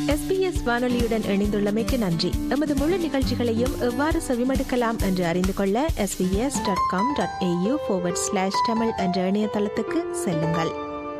SBS வானொலியுடன் இணைந்துள்ளமைக்கு நன்றி எமது முழு நிகழ்ச்சிகளையும் எவ்வாறு செவிமடுக்கலாம் என்று அறிந்து கொள்ள SBS dot com dot AU slash Tamil என்ற இணையதளத்துக்கு செல்லுங்கள்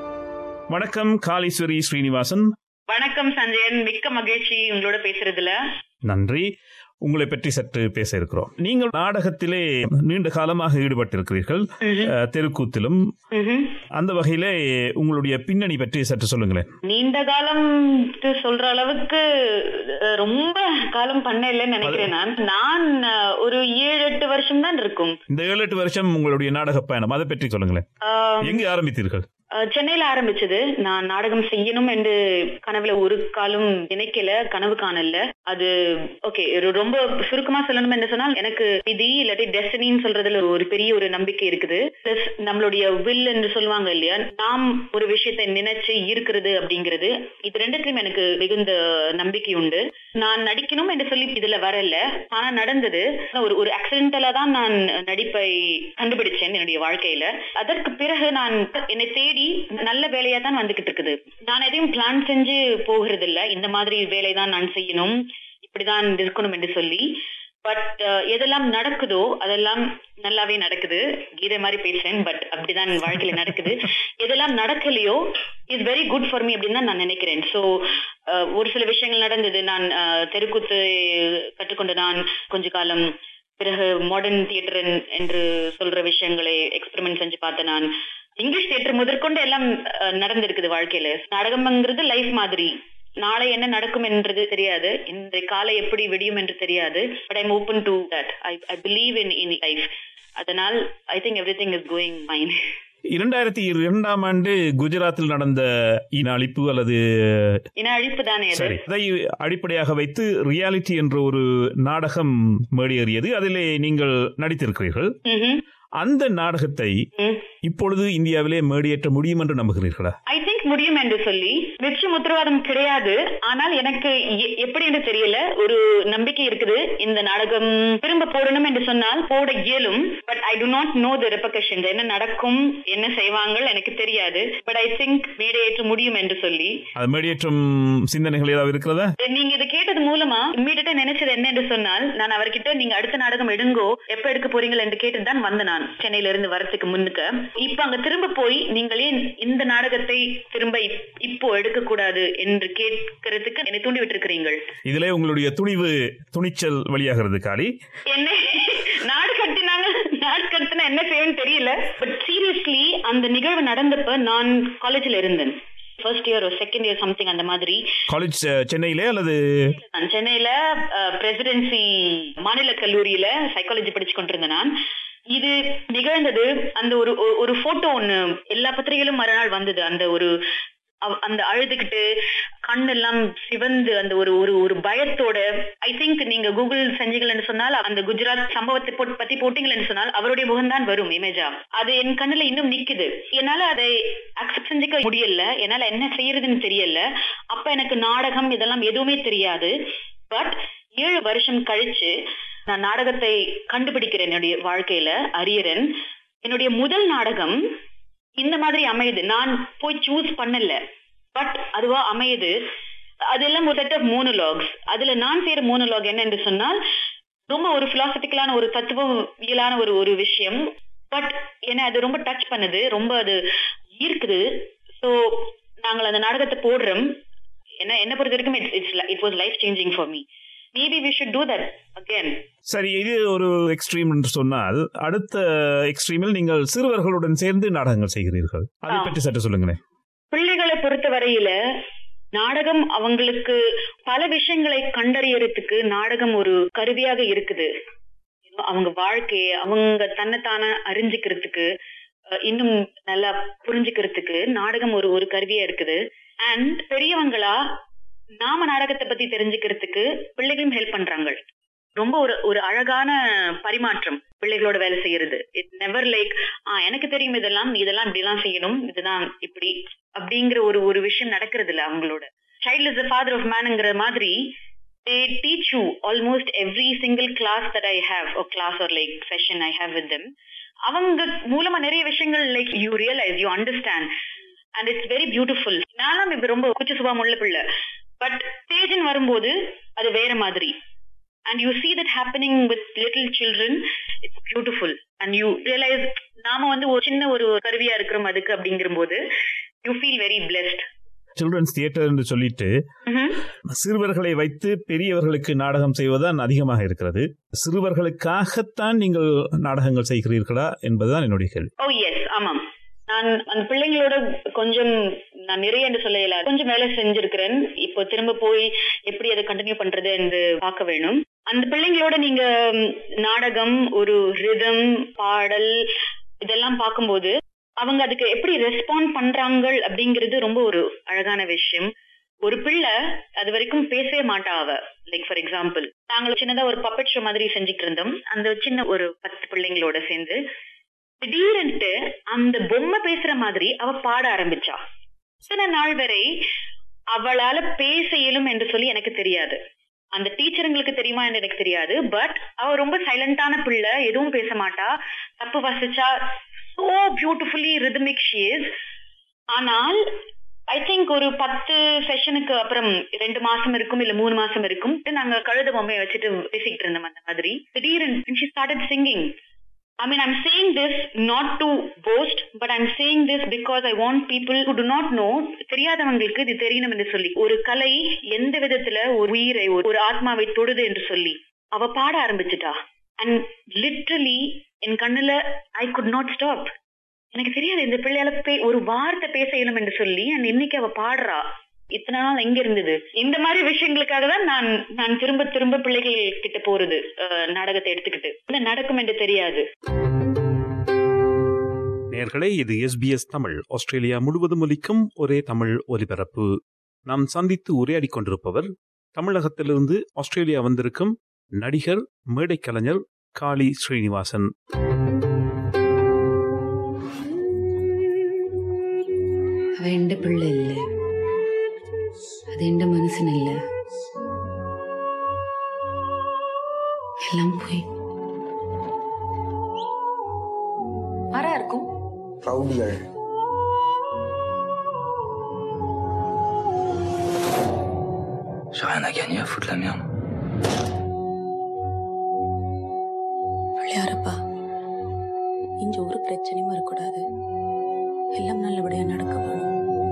வணக்கம் காளீஸ்வரி ஸ்ரீனிவாசன் வணக்கம் சஞ்சயன் மிக்க மகிழ்ச்சி உங்களோட பேசுறதுல நன்றி உங்களை பற்றி சற்று பேச இருக்கிறோம் நீங்கள் நாடகத்திலே நீண்ட காலமாக ஈடுபட்டிருக்கிறீர்கள் அஹ், தெருக்கூத்திலும் ம்ஹும். அந்த வகையிலே உங்களுடைய பின்னணி பற்றி சற்று சொல்லுங்களேன் நீண்ட காலம் சொல்ற அளவுக்கு அஹ், ரொம்ப காலம் பண்ண இல்லைன்னு நினைக்கிறேன் நான் நான் அஹ், ஒரு ஏழு எட்டு வருஷம் தான் இருக்கும் இந்த ஏழு எட்டு வருஷம் உங்களுடைய நாடக பயணம் அதை பற்றி சொல்லுங்களேன் ஆஹ், எங்கே ஆரம்பித்தீர்கள் அஹ், சென்னையில ஆரம்பிச்சது நான் நாடகம் செய்யணும் என்று கனவுல ஒரு காலம் நினைக்கல கனவு காணல அது ஓகே ரொம்ப சுருக்கமா சொல்லணும் என்று சொன்னால் எனக்கு விதி இல்லாட்டி டெஸ்டினின்னு சொல்றதுல ஒரு பெரிய ஒரு நம்பிக்கை இருக்குது பிளஸ் நம்மளுடைய வில் என்று சொல்லுவாங்க இல்லையா நாம் ஒரு விஷயத்தை நினைச்சு ஈர்க்கிறது அப்படிங்கிறது இது ரெண்டுத்திலும் எனக்கு மிகுந்த நம்பிக்கை உண்டு நான் நடிக்கணும் என்று சொல்லி இதுல வரல ஆனா நடந்தது ஒரு ஒரு ஆக்சிடென்டலா தான் நான் நடிப்பை கண்டுபிடிச்சேன் என்னுடைய வாழ்க்கையில அதற்கு பிறகு நான் என்னை தேடி நல்ல வேலையா தான் வந்துகிட்டு இருக்குது நான் எதையும் பிளான் செஞ்சு போகிறது இல்ல இந்த மாதிரி வேலை தான் நான் செய்யணும் இப்படிதான் இருக்கணும் என்று சொல்லி பட் எதெல்லாம் நடக்குதோ அதெல்லாம் நல்லாவே நடக்குது கீதை மாதிரி பேசுறேன் பட் அப்படிதான் வாழ்க்கையில நடக்குது எதெல்லாம் நடக்கலையோ is very good for me அப்படின்னு தான் நான் நினைக்கிறேன் ஸோ ஒரு சில விஷயங்கள் நடந்தது நான் அஹ், தெருக்கூத்து கற்றுக்கொண்டு நான் கொஞ்ச காலம் பிறகு மாடர்ன் தியேட்டர் என்று சொல்ற விஷயங்களை எக்ஸ்பெரிமெண்ட் செஞ்சு பார்த்தேன் நான் இங்கிலீஷ் தியேட்டர் முதற்கொண்டு எல்லாம் அஹ், நடந்திருக்குது வாழ்க்கையில நாடகம்ங்கிறது லைஃப் மாதிரி நாளை என்ன நடக்கும் என்றது தெரியாது இன்றைய காலை எப்படி விடியும் என்று தெரியாது but I'm open to that I I believe in in life அதனால் I think everything is going mine இரண்டாயிரத்தி இரண்டாம் ஆண்டு குஜராத்தில் நடந்த இன அழிப்பு அல்லது ஏன்னா அழிப்பு தானே அது சரி அதை அடிப்படையாக வைத்து ரியாலிட்டி என்ற ஒரு நாடகம் மேடியேறியது அதிலே நீங்கள் நடித்திருக்கிறீர்கள் ம்ஹும். அந்த நாடகத்தை ம். இப்பொழுது இந்தியாவிலே மேடியேற்ற முடியும் என்று நம்புகிறீர்களா ஐ திங்க் முடியும் என்று சொல்லி நிச்சயம் உத்தரவாதம் கிடையாது ஆனால் எனக்கு எ- எப்படி என்று தெரியல ஒரு நம்பிக்கை இருக்குது இந்த நாடகம் திரும்ப போடணும் என்று சொன்னால் போட இயலும் but I do not know the repercussion என்ன நடக்கும் என்ன செய்வாங்க எனக்கு தெரியாது பட் ஐ திங்க் மேடையேற்ற முடியும் என்று சொல்லி அது மேடியேற்றும் சிந்தனைகள் ஏதாவது இருக்கிறதா நீங்க இதை கேட்டது மூலமா இம்மீடியட்டா நினைச்சது என்ன என்று சொன்னால் நான் அவர்கிட்ட நீங்க அடுத்த நாடகம் எடுங்கோ எப்ப எடுக்க போறீங்கள் என்று கேட்டு தான் வந்தேன் நான் சென்னையில இருந்து வரதுக்கு முன்னுக்கு இப்ப அங்க திரும்ப போய் நீங்களே இந்த நாடகத்தை திரும்ப இப்- இப்போ எடுக்க கூடாது என்று கேட்கறதுக்கு என்னை தூண்டி விட்டிருக்கிறீர்கள் இதிலே உங்களுடைய துணிவு துணிச்சல் வெளியாகிறது காளி என்ன நாடு கட்டினாங்க நாடு கட்டினா என்ன செய்யணும்னு தெரியல பட் சீரியஸ்லி அந்த நிகழ்வு நடந்தப்ப நான் காலேஜ்ல இருந்தேன் first year second year something அந்த மாதிரி காலேஜ் அஹ், சென்னையிலே அல்லது நான் சென்னையில பிரசிடென்சி மாநில கல்லூரியில சைக்காலஜி படிச்சு கொண்டிருந்தேன் நான் இது நிகழ்ந்தது அந்த ஒரு ஒரு- ஒரு போட்டோ ஒண்ணு எல்லா பத்திரிகையிலும் மறுநாள் வந்தது அந்த ஒரு அவ- அந்த அழுதுகிட்டு கண்ணெல்லாம் சிவந்து அந்த ஒரு ஒரு ஒரு பயத்தோட ஐ திங்க் நீங்க கூகுள் செஞ்சீங்கன்னு சொன்னால் அந்த குஜராத் சம்பவத்தை போட்- பத்தி போட்டீங்கன்னு சொன்னால் அவருடைய முகம்தான் வரும் இமேஜா அது என் கண்ணுல இன்னும் நிக்குது என்னால அதை அக்செப்ட் செஞ்சுக்க முடியல என்னால என்ன செய்யறதுன்னு தெரியல அப்ப எனக்கு நாடகம் இதெல்லாம் எதுவுமே தெரியாது பட் ஏழு வருஷம் கழிச்சு நான் நாடகத்தை கண்டுபிடிக்கிறேன் என்னுடைய வாழ்க்கையில அரியரன் என்னுடைய முதல் நாடகம் இந்த மாதிரி அமையுது நான் போய் சூஸ் பண்ணல பட் அதுவா அமையுது அதெல்லாம் ஒரு செட் ஆஃப் மோனோலாக்ஸ் அதுல நான் செய்யற மோனோலாக் என்ன என்று சொன்னால் ரொம்ப ஒரு பிலாசபிக்கலான ஒரு தத்துவவியலான ஒரு ஒரு விஷயம் பட் என்ன அது ரொம்ப டச் பண்ணுது ரொம்ப அது ஈர்க்குது ஸோ நாங்கள் அந்த நாடகத்தை போடுறோம் என்ன என்ன பொறுத்த வரைக்கும் it's it's it was life changing for me maybe we should do that again சரி இது ஒரு எக்ஸ்ட்ரீம் என்று சொன்னால் அடுத்த எக்ஸ்ட்ரீமில் நீங்கள் சிறுவர்களுடன் சேர்ந்து நாடகங்கள் செய்கிறீர்கள் அதை ஆ. பற்றி சற்று சொல்லுங்களேன் பிள்ளைகளை பொறுத்த வரையில நாடகம் அவங்களுக்கு பல விஷயங்களை கண்டறியறதுக்கு நாடகம் ஒரு கருவியாக இருக்குது அவங்க வாழ்க்கையை அவங்க தன்னைத்தானே அறிஞ்சுக்கிறதுக்கு அஹ், இன்னும் நல்லா புரிஞ்சுக்கிறதுக்கு நாடகம் ஒரு ஒரு கருவியா இருக்குது அண்ட் பெரியவங்களா நாம நாடகத்தை பத்தி தெரிஞ்சுக்கிறதுக்கு பிள்ளைகளும் ஹெல்ப் பண்றாங்க ரொம்ப ஒரு ஒரு அழகான பரிமாற்றம் பிள்ளைகளோட வேலை செய்யறது இட் நெவர் லைக் ஆ எனக்கு தெரியும் இதெல்லாம் நீ இதெல்லாம் இப்படி எல்லாம் செய்யணும் இதுதான் இப்படி அப்படிங்கிற ஒரு ஒரு விஷயம் நடக்கிறது இல்ல அவங்களோட child is the father of மேனுங்கிற மாதிரி they teach you almost every single class that I have or class or like session I have with them அவங்க மூலமா நிறைய விஷயங்கள் like you realise you understand and it's very beautiful நானும் இப்ப ரொம்ப கூச்ச சுபாவம் உள்ள பிள்ளை பட் ஸ்டேஜ்னு வரும்போது அது வேற மாதிரி and you see that happening with little children it's beautiful and you realise நாம வந்து ஒரு சின்ன ஒரு கருவியா இருக்கிறோம் அதுக்கு அப்படிங்கிற போது you feel very blessed childrens theatre என்று சொல்லிட்டு சிறுவர்களை வைத்து பெரியவர்களுக்கு நாடகம் செய்வதுதான் அதிகமாக இருக்கிறது சிறுவர்களுக்காகத்தான் நீங்கள் நாடகங்கள் செய்கிறீர்களா என்பதுதான் என்னுடைய கேள்வி ஓ எஸ் ஆமாம் நான் அந்த பிள்ளைங்களோட கொஞ்சம் நான் நிறைய என்று சொல்ல இயலாது கொஞ்சம் வேலை செஞ்சிருக்கிறேன் இப்போ திரும்ப போய் எப்படி அதை கண்டினியூ பண்றது என்று பார்க்க வேணும் அந்த பிள்ளைங்களோட நீங்க ம், நாடகம் ஒரு ரிதம் பாடல் இதெல்லாம் பார்க்கும்போது அவங்க அதுக்கு எப்படி ரெஸ்பாண்ட் பண்றாங்க அப்படிங்கிறது ரொம்ப ஒரு அழகான விஷயம் ஒரு பிள்ளை அது வரைக்கும் பேசவே மாட்டா அவ லைக் ஃபார் எக்ஸாம்பிள் நாங்கள் சின்னதா ஒரு பப்பட் ஷோ மாதிரி செஞ்சுட்டு இருந்தோம் அந்த சின்ன ஒரு பத்து பிள்ளைங்களோட சேர்ந்து திடீரென்ட்டு அந்த பொம்மை பேசுற மாதிரி அவ பாட ஆரம்பிச்சா சில நாள் வரை அவளால பேச இயலும் என்று சொல்லி எனக்கு தெரியாது அந்த டீச்சருங்களுக்கு தெரியுமா என்று எனக்கு தெரியாது பட் அவ ரொம்ப சைலண்டான பிள்ளை எதுவும் பேச மாட்டா தப்பு வாசிச்சா சோ பியூட்டிஃபுல்லி ரிதமிக் ஷீஸ் ஆனால் ஐ திங்க் ஒரு பத்து செஷனுக்கு அப்புறம் ரெண்டு மாசம் இருக்கும் இல்ல மூணு மாசம் இருக்கும் நாங்க கழுத பொம்மையை வச்சுட்டு பேசிக்கிட்டு இருந்தோம் அந்த மாதிரி திடீர்னு she started singing I mean, I'm saying this not to boast, but I'm saying this because I want people who do not know, தெரியாதவங்களுக்கு இது தெரியணும் என்று சொல்லி ஒரு கலை எந்த விதத்துல ஒரு உயிரை ஒரு ஒரு ஆத்மாவை தொடுது என்று சொல்லி அவ பாட ஆரம்பிச்சிட்டா அண்ட் லிட்ரலி என் கண்ணுல ஐ குட் நாட் ஸ்டாப் எனக்கு தெரியாது இந்த பிள்ளையால பே- ஒரு வார்த்தை பேச இயலும் என்று சொல்லி அண்ட் இன்னைக்கு அவ பாடுறா இத்தனை நாள் எங்க இருந்தது இந்த மாதிரி விஷயங்களுக்காக தான் நான் நான் திரும்ப திரும்ப பிள்ளைகள் கிட்ட போறது அஹ், நாடகத்தை எடுத்துக்கிட்டு என்ன நடக்கும் என்று தெரியாது நேர்களே இது எஸ்பிஎஸ் தமிழ் ஆஸ்திரேலியா முழுவதும் ஒலிக்கும் ஒரே தமிழ் ஒலிபரப்பு நாம் சந்தித்து உரையாடிக் கொண்டிருப்பவர் தமிழகத்திலிருந்து ஆஸ்திரேலியா வந்திருக்கும் நடிகர் மேடைக் கலைஞர் காளி ஸ்ரீனிவாசன் അവ എൻ്റെ പിള്ളയല്ലേ അതെന്റെ മനസ്സിനല്ല എല്ലാം പോയി ആരാ ഇരിക്കും ரவுடிகள் J'ai rien à gagner à foutre la merde. பிள்ளையாரப்பா இங்க ஒரு பிரச்சனையும் வரக்கூடாது எல்லாம் நல்லபடியா நடக்க வேணும்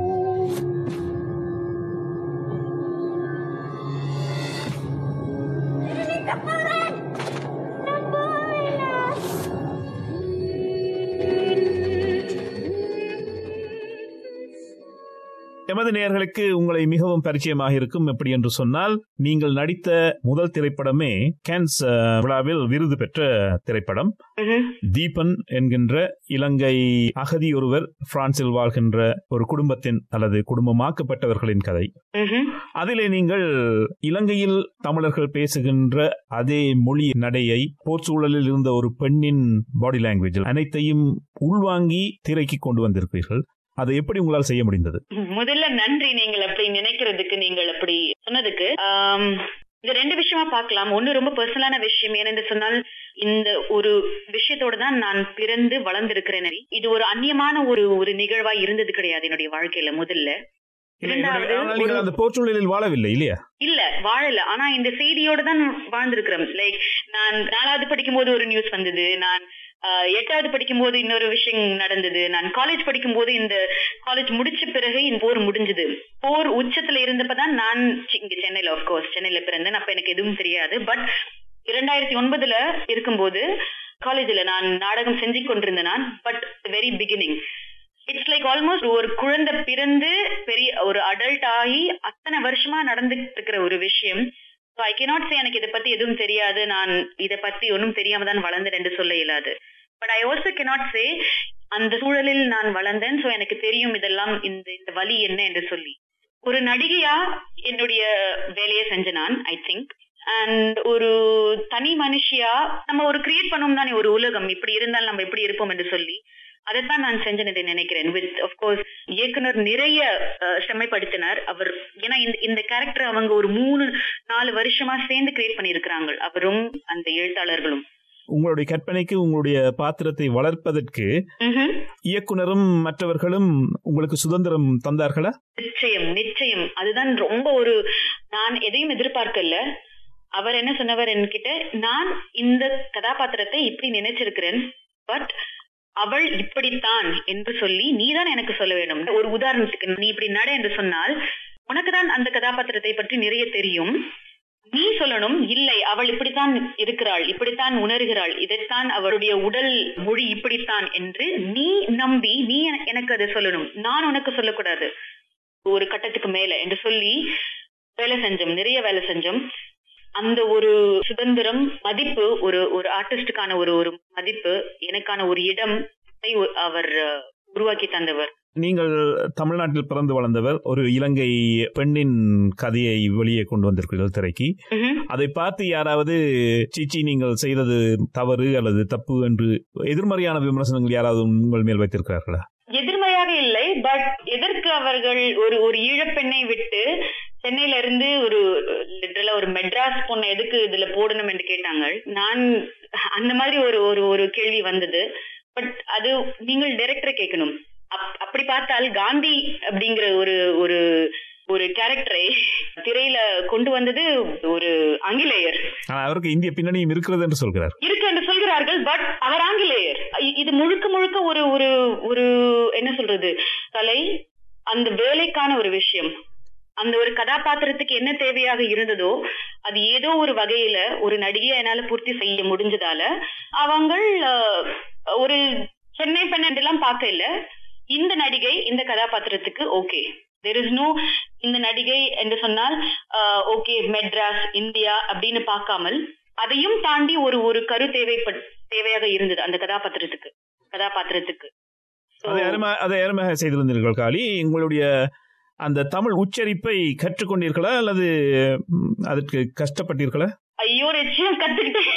எமது நேயர்களுக்கு உங்களை மிகவும் பரிச்சயமாக இருக்கும் எப்படி என்று சொன்னால் நீங்கள் நடித்த முதல் திரைப்படமே கேன்ஸ் அஹ், விழாவில் விருது பெற்ற திரைப்படம் ம்ஹும். தீபன் என்கின்ற இலங்கை அகதி ஒருவர் பிரான்சில் வாழ்கின்ற ஒரு குடும்பத்தின் அல்லது குடும்பமாக்கப்பட்டவர்களின் கதை ம்ஹும். அதிலே நீங்கள் இலங்கையில் தமிழர்கள் பேசுகின்ற அதே மொழி நடையை போர்ச்சூழலில் இருந்த ஒரு பெண்ணின் பாடி லாங்குவேஜ் அனைத்தையும் உள்வாங்கி திரைக்கு கொண்டு வந்திருக்கிறீர்கள் அதை எப்படி உங்களால் செய்ய முடிந்தது முதல்ல நன்றி நீங்கள் அப்படி நினைக்கிறதுக்கு நீங்கள் அப்படி சொன்னதுக்கு ஆம், இந்த ரெண்டு விஷயமா பார்க்கலாம் ஒண்ணு ரொம்ப பர்சனலான விஷயம் ஏனென்று சொன்னால் இந்த ஒரு விஷயத்தோட தான் நான் பிறந்து வளர்ந்திருக்கிறேன் இது ஒரு அந்நியமான ஒரு ஒரு நிகழ்வா இருந்தது கிடையாது என்னுடைய வாழ்க்கையில முதல்ல இரண்டாவது ஆனால் ஒரு நீங்கள் அந்த போர்ச்சூழலில் வாழவில்லை இல்லையா இல்ல வாழல ஆனா இந்த செய்தியோட தான் வாழ்ந்திருக்கிறோம் லைக் நான் நாலாவது படிக்கும் போது ஒரு நியூஸ் வந்தது நான் ஆஹ், எட்டாவது படிக்கும் போது இன்னொரு விஷயம் நடந்தது நான் காலேஜ் படிக்கும் போது இந்த காலேஜ் முடிச்ச பிறகு இந்த போர் முடிஞ்சது போர் உச்சத்துல இருந்தப்பதான் நான் சி- இங்க சென்னையில கோர்ஸ் சென்னையில பிறந்தேன் அப்ப எனக்கு எதுவும் தெரியாது பட் இரண்டாயிரத்தி ஒன்பதுல இருக்கும்போது காலேஜ்ல நான் நாடகம் செஞ்சு கொண்டிருந்தேன் நான் but very beginning it's like almost ஒரு குழந்தை பிறந்து பெரிய ஒரு அடல்ட் ஆகி அத்தனை வருஷமா நடந்துட்டு இருக்கிற ஒரு விஷயம் ஸோ ஐ கேனாட் சே எனக்கு இதை பத்தி எதுவும் தெரியாது நான் இதை பத்தி ஒன்றும் தெரியாம தான் வளர்ந்தேன் என்று சொல்ல இயலாது but I also cannot say அந்த சூழலில் நான் வளர்ந்தேன் ஸோ எனக்கு தெரியும் இதெல்லாம் இந்த இந்த வழி என்ன என்று சொல்லி ஒரு நடிகையா என்னுடைய வேலையை செஞ்ச நான் ஐ திங்க் அண்ட் ஒரு தனி மனுஷியா நம்ம ஒரு கிரியேட் பண்ணுவோம் தானே ஒரு உலகம் இப்படி இருந்தால் நம்ம எப்படி இருப்போம் என்று சொல்லி அதைத்தான் நான் செஞ்சேன் என்று நினைக்கிறேன் வித் கோர்ஸ் இயக்குனர் நிறைய அஹ், செம்மைப்படுத்தினார் அவர் ஏன்னா இந்த இந்த கேரக்டர் அவங்க ஒரு மூணு நாலு வருஷமா சேர்ந்து கிரியேட் பண்ணியிருக்கிறாங்க அவரும் அந்த எழுத்தாளர்களும் உங்களுடைய கற்பனைக்கு உங்களுடைய பாத்திரத்தை வளர்ப்பதற்கு ம்ஹும். இயக்குனரும் மற்றவர்களும் உங்களுக்கு சுதந்திரம் தந்தார்களா நிச்சயம் நிச்சயம் அதுதான் ரொம்ப ஒரு நான் எதையும் எதிர்பார்க்கல அவர் என்ன சொன்னவர் என்கிட்ட நான் இந்த கதாபாத்திரத்தை இப்படி நினைச்சிருக்கிறேன் பட் அவள் இப்படித்தான் என்று சொல்லி நீதான் எனக்கு சொல்ல வேண்டும் ஒரு உதாரணத்துக்கு நீ இப்படி நட என்று சொன்னால் உனக்கு தான் அந்த கதாபாத்திரத்தை பற்றி நிறைய தெரியும் நீ சொல்லணும் இல்லை அவள் இப்படித்தான் இருக்கிறாள் இப்படித்தான் உணர்கிறாள் இதைத்தான் அவருடைய உடல் மொழி இப்படித்தான் என்று நீ நம்பி நீ என- எனக்கு அதை சொல்லணும் நான் உனக்கு சொல்லக்கூடாது ஒரு கட்டத்துக்கு மேல என்று சொல்லி வேலை செஞ்சோம் நிறைய வேலை செஞ்சோம் அந்த ஒரு சுதந்திரம் மதிப்பு ஒரு ஒரு ஆர்டிஸ்டுக்கான ஒரு ஒரு மதிப்பு எனக்கான ஒரு இடம் அவர் அஹ், உருவாக்கி தந்தவர் நீங்கள் தமிழ்நாட்டில் பிறந்து வளர்ந்தவர் ஒரு இலங்கை பெண்ணின் கதையை வெளியே கொண்டு வந்திருக்கிறீர்கள் திரைக்கு ம்ஹும். அதை பார்த்து யாராவது சீச்சி நீங்கள் செய்தது தவறு அல்லது தப்பு என்று எதிர்மறையான விமர்சனங்கள் யாராவது உங்கள் மேல் வைத்திருக்கிறார்களா எதிர்மறையாக இல்லை பட் எதற்கு அவர்கள் ஒரு ஒரு ஈழப்பெண்ணை விட்டு சென்னையில இருந்து ஒரு லிட்டரலா ஒரு மெட்ராஸ் பொண்ணை எதுக்கு இதுல போடணும் என்று கேட்டாங்க நான் அந்த மாதிரி ஒரு ஒரு ஒரு கேள்வி வந்தது பட் அது நீங்கள் டைரக்டரை கேட்கணும் அப்- அப்படி பார்த்தால் காந்தி அப்படிங்கிற ஒரு ஒரு ஒரு கேரக்டரை திரையில கொண்டு வந்தது ஒரு ஆங்கிலேயர் ஆனால் அவருக்கு இந்திய பின்னணியும் இருக்கிறது என்று சொல்கிறார் இருக்கு என்று சொல்கிறார்கள் பட் அவர் ஆங்கிலேயர் இ- இது முழுக்க முழுக்க ஒரு ஒரு ஒரு என்ன சொல்றது கலை அந்த வேலைக்கான ஒரு விஷயம் அந்த ஒரு கதாபாத்திரத்துக்கு என்ன தேவையாக இருந்ததோ அது ஏதோ ஒரு வகையில ஒரு நடிகையை என்னால பூர்த்தி செய்ய முடிஞ்சதால அவங்கள் அஹ், ஒரு சென்னை பெண் என்றெல்லாம் பார்க்க இல்ல இந்த நடிகை இந்த கதாபாத்திரத்துக்கு ஓகே தெர் இஸ் நோ இந்த நடிகை என்று சொன்னால் ஓகே மெட்ராஸ் இந்தியா அப்படின்னு பார்க்காமல் அதையும் தாண்டி ஒரு ஒரு கரு தேவைப்பட் தேவையாக இருந்தது அந்த கதாபாத்திரத்துக்கு கதாபாத்திரத்துக்கு So, அதை அருமை அதை அருமையாக செய்திருந்தீர்கள் காளி உங்களுடைய அந்த தமிழ் உச்சரிப்பை கற்றுக்கொண்டீர்களா அல்லது ம், அதற்கு கஷ்டப்பட்டீர்களா ஐயோ நிச்சயம் கத்துக்கிட்டேன்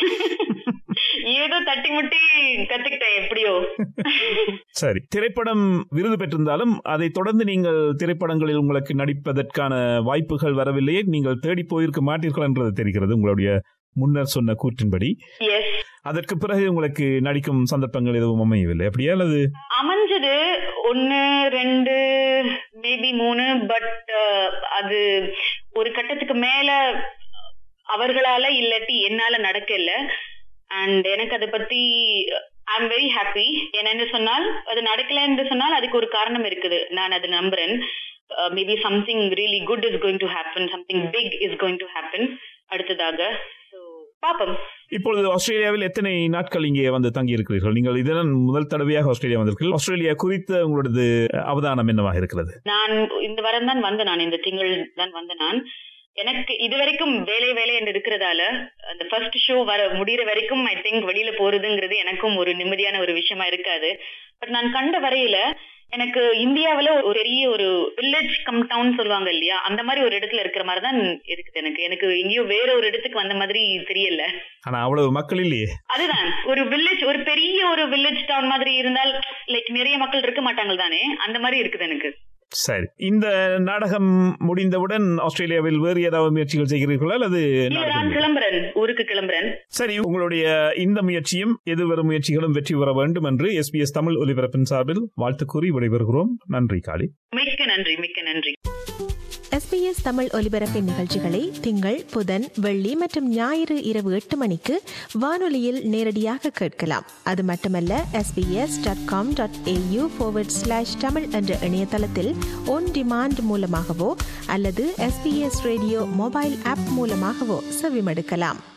ஏதோ தட்டி முட்டி கத்துக்கிட்டேன் எப்படியோ சரி திரைப்படம் விருது பெற்றிருந்தாலும் அதை தொடர்ந்து நீங்கள் திரைப்படங்களில் உங்களுக்கு நடிப்பதற்கான வாய்ப்புகள் வரவில்லையே நீங்கள் தேடி போயிருக்க மாட்டீர்கள் என்றது தெரிகிறது உங்களுடைய முன்னர் சொன்ன கூற்றின்படி எஸ் அதற்கு பிறகு உங்களுக்கு நடிக்கும் சந்தர்ப்பங்கள் எதுவும் அமையவில்லை அப்படியா அல்லது அமைஞ்சது ஒன்னு ரெண்டு மேபி மூணு பட் அது ஒரு கட்டத்துக்கு மேல அவர்களால இல்லாட்டி என்னால நடக்கல அண்ட் எனக்கு அதை பத்தி ஐ எம் வெரி ஹாப்பி என்னன்னு சொன்னால் அது நடக்கல என்று சொன்னால் அதுக்கு ஒரு காரணம் இருக்குது நான் அதை நம்புறேன் maybe something really good is going to happen something big is going to happen அடுத்ததாக ஸோ பாப்போம் இப்பொழுது ஆஸ்திரேலியாவில் எத்தனை நாட்கள் இங்கே வந்து தங்கி இருக்கிறீர்கள் நீங்கள் இதன் முதல் தடவையாக ஆஸ்திரேலியா வந்திருக்கிறீர்கள் ஆஸ்திரேலியா குறித்த உங்களது அவதானம் என்னவாக இருக்கிறது நான் இந்த வாரம் தான் வந்த நான் இந்த திங்கள் தான் வந்த நான் எனக்கு இது வரைக்கும் வேலை வேலை என்று இருக்கிறதால அந்த ஃபர்ஸ்ட் ஷோ வர முடியிற வரைக்கும் ஐ திங்க் வெளியில போறதுங்கிறது எனக்கும் ஒரு நிம்மதியான ஒரு விஷயமா இருக்காது பட் நான் கண்ட வரையில எனக்கு இந்தியாவுல ஒரு பெரிய ஒரு வில்லேஜ் கம் டவுன் சொல்லுவாங்க இல்லையா அந்த மாதிரி ஒரு இடத்துல இருக்கிற மாதிரி தான் இருக்குது எனக்கு எனக்கு எங்கேயோ வேற ஒரு இடத்துக்கு வந்த மாதிரி தெரியல ஆனா அவ்வளவு மக்கள் இல்லையே அதுதான் ஒரு வில்லேஜ் ஒரு பெரிய ஒரு வில்லேஜ் டவுன் மாதிரி இருந்தால் லைக் நிறைய மக்கள் இருக்க மாட்டாங்க தானே அந்த மாதிரி இருக்குது எனக்கு சரி இந்த நாடகம் முடிந்தவுடன் ஆஸ்திரேலியாவில் வேறு ஏதாவது முயற்சிகள் செய்கிறீர்களா அல்லது இல்ல நான் நாடகம் கிளம்புறேன் ஊருக்கு கிளம்புறேன் சரி உங்களுடைய இந்த முயற்சியும் எதிர்வரும் முயற்சிகளும் வெற்றி பெற வேண்டும் என்று எஸ்பிஎஸ் தமிழ் ஒலிபரப்பின் சார்பில் வாழ்த்து கூறி விடைபெறுகிறோம் நன்றி காளி மிக்க நன்றி மிக்க நன்றி எஸ்பிஎஸ் தமிழ் ஒலிபரப்பின் நிகழ்ச்சிகளை திங்கள் புதன் வெள்ளி மற்றும் ஞாயிறு இரவு எட்டு மணிக்கு வானொலியில் நேரடியாக கேட்கலாம் அது மட்டுமல்ல SBS dot com dot AU slash Tamil என்ற இணையதளத்தில் ஒன் டிமாண்ட் மூலமாகவோ அல்லது எஸ்பிஎஸ் ரேடியோ மொபைல் ஆப் மூலமாகவோ செவிமடுக்கலாம்